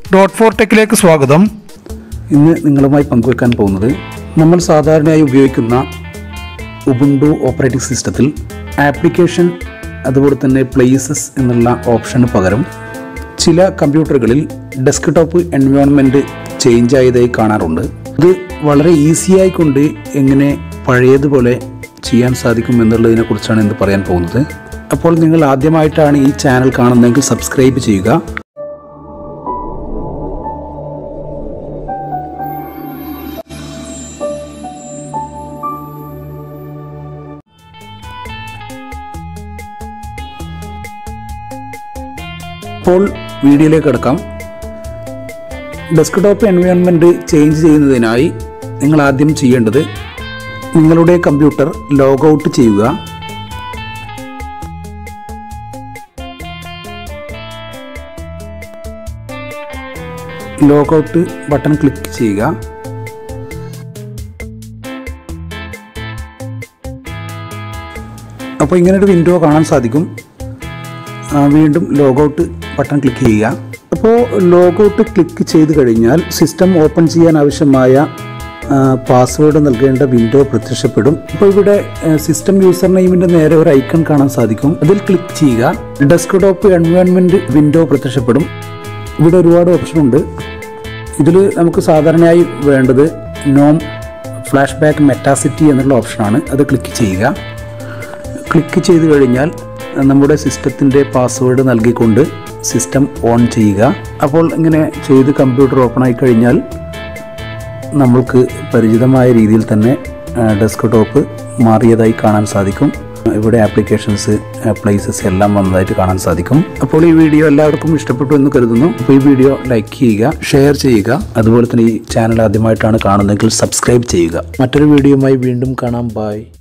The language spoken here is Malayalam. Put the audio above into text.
ഡോട്ട് ഫോർ ടെക്കിലേക്ക് സ്വാഗതം ഇന്ന് നിങ്ങളുമായി പങ്കുവെക്കാൻ പോകുന്നത് നമ്മൾ സാധാരണയായി ഉപയോഗിക്കുന്ന ഉബുണ്ടു ഓപ്പറേറ്റിംഗ് സിസ്റ്റത്തിൽ ആപ്ലിക്കേഷൻ അതുപോലെ തന്നെ പ്ലേസസ് എന്നുള്ള ഓപ്ഷന് പകരം ചില കമ്പ്യൂട്ടറുകളിൽ ഡെസ്ക്ടോപ്പ് എൻവയോൺമെൻറ്റ് ചേഞ്ച് ആയതായി കാണാറുണ്ട് അത് വളരെ ഈസിയായി കൊണ്ട് എങ്ങനെ പഴയതുപോലെ ചെയ്യാൻ സാധിക്കും എന്നുള്ളതിനെ കുറിച്ചാണ് ഇന്ന് പറയാൻ പോകുന്നത് അപ്പോൾ നിങ്ങൾ ആദ്യമായിട്ടാണ് ഈ ചാനൽ കാണുന്നതെങ്കിൽ സബ്സ്ക്രൈബ് ചെയ്യുക അപ്പോൾ വീഡിയോയിലേക്ക് കിടക്കാം ഡെസ്ക്ടോപ്പ് എൻവയോൺമെൻറ്റ് ചേഞ്ച് ചെയ്യുന്നതിനായി നിങ്ങൾ ആദ്യം ചെയ്യേണ്ടത് നിങ്ങളുടെ കമ്പ്യൂട്ടർ ലോഗ് ഔട്ട് ചെയ്യുക ലോഗ് ഔട്ട് ബട്ടൺ ക്ലിക്ക് ചെയ്യുക അപ്പോൾ ഇങ്ങനെ ഒരു വിൻഡോ കാണാൻ സാധിക്കും ആ, വീണ്ടും ലോഗൗട്ട് ബട്ടൺ ക്ലിക്ക് ചെയ്യുക അപ്പോൾ ലോഗൗട്ട് ക്ലിക്ക് ചെയ്ത് കഴിഞ്ഞാൽ സിസ്റ്റം ഓപ്പൺ ചെയ്യാൻ ആവശ്യമായ പാസ്വേഡ് നൽകേണ്ട വിൻഡോ പ്രത്യക്ഷപ്പെടും അപ്പോൾ ഇവിടെ സിസ്റ്റം യൂസർ നെയിമിൻ്റെ നേരെ ഒരു ഐക്കൺ കാണാൻ സാധിക്കും അതിൽ ക്ലിക്ക് ചെയ്യുക ഡെസ്ക്ടോപ്പ് എൻവയോൺമെൻറ്റ് വിൻഡോ പ്രത്യക്ഷപ്പെടും ഇവിടെ ഒരുപാട് ഓപ്ഷൻ ഉണ്ട് ഇതിൽ നമുക്ക് സാധാരണയായി വേണ്ടത് നോം ഫ്ലാഷ് ബാക്ക് മെറ്റാസിറ്റി എന്നുള്ള ഓപ്ഷനാണ് അത് ക്ലിക്ക് ചെയ്യുക ക്ലിക്ക് ചെയ്ത് കഴിഞ്ഞാൽ നമ്മുടെ സിസ്റ്റത്തിൻ്റെ പാസ്വേഡ് നൽകിക്കൊണ്ട് സിസ്റ്റം ഓൺ ചെയ്യുക അപ്പോൾ ഇങ്ങനെ ചെയ്ത് കമ്പ്യൂട്ടർ ഓപ്പൺ ആയി കഴിഞ്ഞാൽ നമ്മൾക്ക് പരിചിതമായ രീതിയിൽ തന്നെ ഡെസ്ക്ടോപ്പ് മാറിയതായി കാണാൻ സാധിക്കും ഇവിടെ ആപ്ലിക്കേഷൻസ് പ്ലേസസ് എല്ലാം വന്നതായിട്ട് കാണാൻ സാധിക്കും അപ്പോൾ ഈ വീഡിയോ എല്ലാവർക്കും ഇഷ്ടപ്പെട്ടു എന്ന് കരുതുന്നു അപ്പോൾ ഈ വീഡിയോ ലൈക്ക് ചെയ്യുക ഷെയർ ചെയ്യുക അതുപോലെ തന്നെ ഈ ചാനൽ ആദ്യമായിട്ടാണ് കാണുന്നതെങ്കിൽ സബ്സ്ക്രൈബ് ചെയ്യുക മറ്റൊരു വീഡിയോയുമായി വീണ്ടും കാണാം ബൈ